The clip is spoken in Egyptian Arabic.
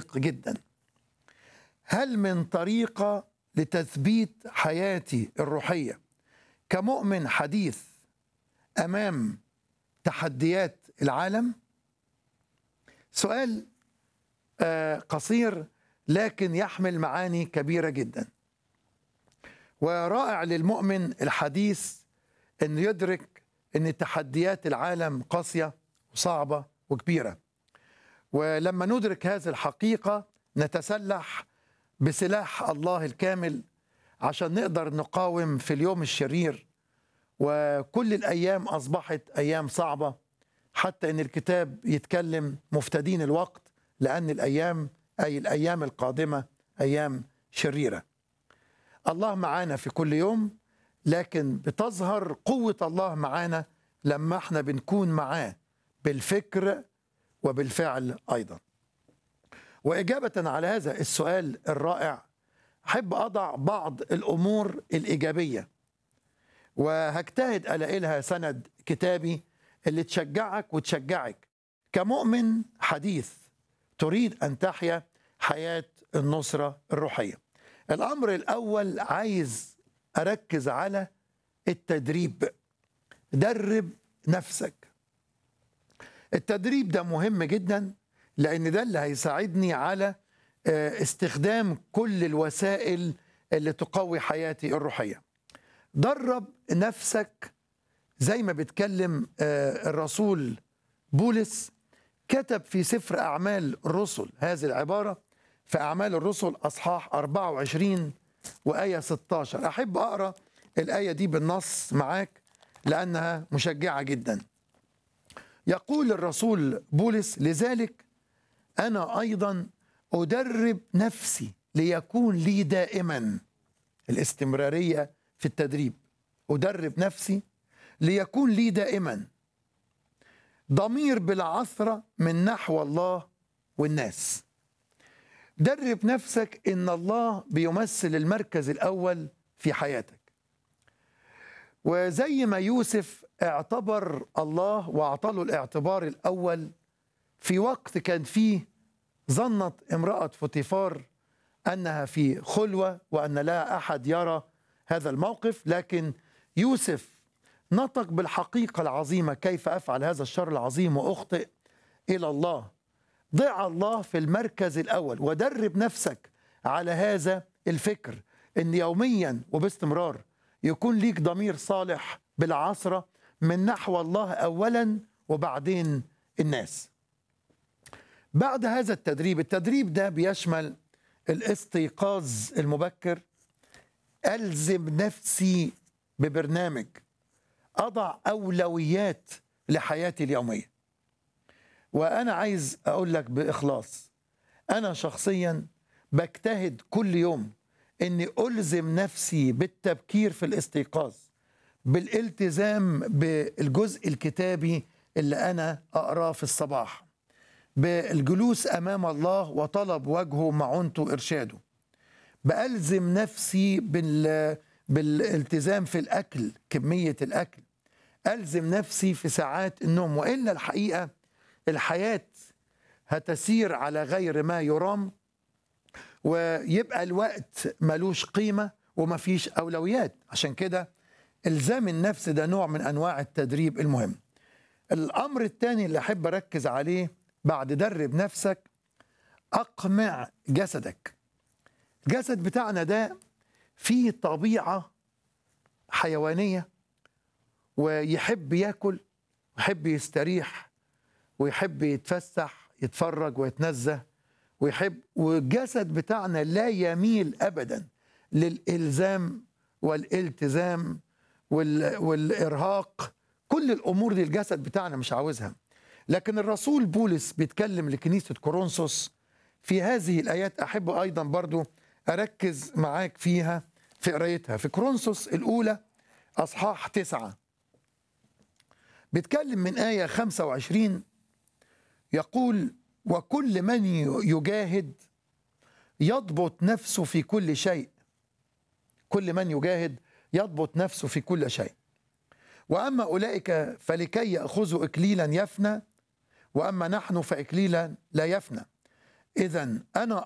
عميق جدا هل من طريقة لتثبيت حياتي الروحية كمؤمن حديث أمام تحديات العالم سؤال آه، قصير لكن يحمل معاني كبيرة جدا ورائع للمؤمن الحديث أن يدرك أن تحديات العالم قاسية وصعبة وكبيرة ولما ندرك هذه الحقيقة نتسلح بسلاح الله الكامل عشان نقدر نقاوم في اليوم الشرير وكل الأيام أصبحت أيام صعبة حتى أن الكتاب يتكلم مفتدين الوقت لأن الأيام أي الأيام القادمة أيام شريرة الله معانا في كل يوم لكن بتظهر قوة الله معانا لما احنا بنكون معاه بالفكر وبالفعل أيضا وإجابة على هذا السؤال الرائع أحب أضع بعض الأمور الإيجابية وهجتهد ألاقي لها سند كتابي اللي تشجعك وتشجعك كمؤمن حديث تريد أن تحيا حياة النصرة الروحية الأمر الأول عايز أركز على التدريب درب نفسك التدريب ده مهم جدا لأن ده اللي هيساعدني على آه، استخدام كل الوسائل اللي تقوي حياتي الروحية درب نفسك زي ما بيتكلم آه، الرسول بولس كتب في سفر أعمال الرسل هذه العبارة في أعمال الرسل أصحاح 24 وآية 16 أحب أقرأ الآية دي بالنص معاك لأنها مشجعة جدا يقول الرسول بولس لذلك أنا أيضا أدرب نفسي ليكون لي دائما الاستمرارية في التدريب أدرب نفسي ليكون لي دائما ضمير بالعثرة من نحو الله والناس درب نفسك إن الله بيمثل المركز الأول في حياتك وزي ما يوسف اعتبر الله واعطى الاعتبار الأول في وقت كان فيه ظنت امرأة فوتيفار أنها في خلوة وأن لا أحد يرى هذا الموقف لكن يوسف نطق بالحقيقة العظيمة كيف أفعل هذا الشر العظيم وأخطئ إلى الله ضع الله في المركز الأول ودرب نفسك على هذا الفكر أن يوميا وباستمرار يكون ليك ضمير صالح بالعصرة من نحو الله أولا وبعدين الناس بعد هذا التدريب التدريب ده بيشمل الاستيقاظ المبكر ألزم نفسي ببرنامج أضع أولويات لحياتي اليومية وأنا عايز أقول لك بإخلاص أنا شخصيا بجتهد كل يوم أني ألزم نفسي بالتبكير في الاستيقاظ بالالتزام بالجزء الكتابي اللي أنا أقراه في الصباح بالجلوس أمام الله وطلب وجهه معونته إرشاده بألزم نفسي بال... بالالتزام في الأكل كمية الأكل ألزم نفسي في ساعات النوم وإلا الحقيقة الحياة هتسير على غير ما يرام ويبقى الوقت ملوش قيمة ومفيش أولويات عشان كده إلزام النفس ده نوع من أنواع التدريب المهم الأمر الثاني اللي أحب أركز عليه بعد درب نفسك أقمع جسدك الجسد بتاعنا ده فيه طبيعة حيوانية ويحب ياكل ويحب يستريح ويحب يتفسح يتفرج ويتنزه ويحب والجسد بتاعنا لا يميل ابدا للالزام والالتزام وال... والارهاق كل الامور دي الجسد بتاعنا مش عاوزها لكن الرسول بولس بيتكلم لكنيسه كورنثوس في هذه الايات احب ايضا برضو اركز معاك فيها في قرايتها في كورنثوس الاولى اصحاح تسعة بيتكلم من ايه 25 يقول وكل من يجاهد يضبط نفسه في كل شيء كل من يجاهد يضبط نفسه في كل شيء واما اولئك فلكي ياخذوا اكليلا يفنى واما نحن فاكليلا لا يفنى إذا أنا